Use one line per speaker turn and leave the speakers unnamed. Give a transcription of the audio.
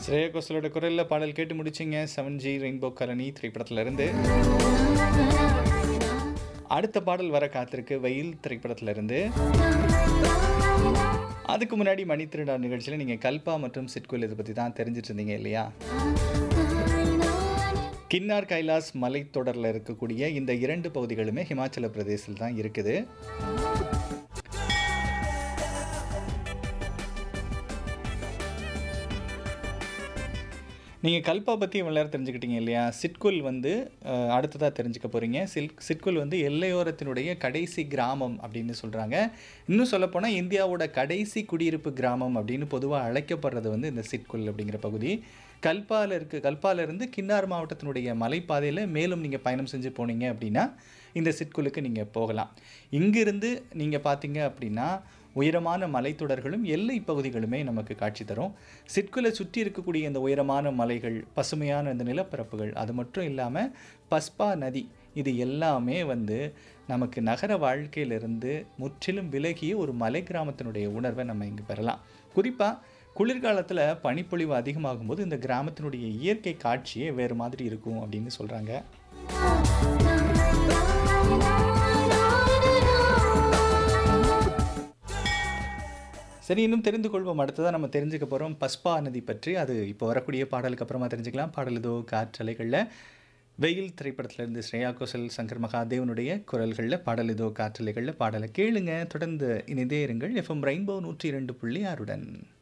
ஸ்ரேயா கோஷலோட குரலில் பாடல் கேட்டு முடிச்சிங்க செவன் ஜி ரெயின்போ கலனி திரைப்படத்துல இருந்து அடுத்த பாடல் வர காத்திருக்கு வெயில் திரைப்படத்துல இருந்து அதுக்கு முன்னாடி மணித்திருடா நிகழ்ச்சியில் நீங்கள் கல்பா மற்றும் சிட்குல் இதை பற்றி தான் தெரிஞ்சிட்டு இருந்தீங்க இல்லையா கின்னார் கைலாஸ் மலைத்தொடரில் இருக்கக்கூடிய இந்த இரண்டு பகுதிகளுமே ஹிமாச்சல பிரதேசில் தான் இருக்குது நீங்கள் கல்பா பற்றி இவ்வளோ நேரம் தெரிஞ்சுக்கிட்டீங்க இல்லையா சிட்குல் வந்து அஹ், அடுத்ததாக தெரிஞ்சுக்க போகிறீங்க சில்க் சிட்குல் வந்து எல்லையோரத்தினுடைய கடைசி கிராமம் அப்படின்னு சொல்கிறாங்க இன்னும் சொல்லப்போனால் இந்தியாவோட கடைசி குடியிருப்பு கிராமம் அப்படின்னு பொதுவாக அழைக்கப்படுறது வந்து இந்த சிட்குல் அப்படிங்கிற பகுதி கல்பால இருக்கு கல்பால இருந்து கின்னார் மாவட்டத்தினுடைய மலைப்பாதையில் மேலும் நீங்கள் பயணம் செஞ்சு போனீங்க அப்படின்னா இந்த சிட்குலுக்கு நீங்கள் போகலாம் இங்கிருந்து நீங்கள் பார்த்தீங்க அப்படின்னா உயரமான மலைத்தொடர்களும் எல்லை பகுதிகளுமே நமக்கு காட்சி தரும் சிட்குலை சுற்றி இருக்கக்கூடிய இந்த உயரமான மலைகள் பசுமையான இந்த நிலப்பரப்புகள் அது மட்டும் இல்லாமல் பஸ்பா நதி இது எல்லாமே வந்து நமக்கு நகர வாழ்க்கையிலிருந்து முற்றிலும் விலகிய ஒரு மலை கிராமத்தினுடைய உணர்வை நம்ம இங்கே பெறலாம் குறிப்பாக குளிர்காலத்தில் பனிப்பொழிவு அதிகமாகும் போது இந்த கிராமத்தினுடைய இயற்கை காட்சியே வேறு மாதிரி இருக்கும் அப்படின்னு சொல்கிறாங்க சரி இன்னும் தெரிந்து கொள்வோம் அடுத்ததாக நம்ம தெரிஞ்சுக்க போகிறோம் பஸ்பா நதி பற்றி அது இப்போ வரக்கூடிய பாடலுக்கு அப்புறமா தெரிஞ்சுக்கலாம் பாடல் இதோ காற்றலைகளில் வெயில் திரைப்படத்திலிருந்து ஸ்ரேயா கோஷல் சங்கர் மகாதேவனுடைய குரல்களில் பாடல் இதோ காற்றலைகளில் பாடலை கேளுங்க தொடர்ந்து இணைந்தே இருங்கள் எஃப்எம் ரெயின்போ நூற்றி இரண்டு புள்ளி ஆறுடன்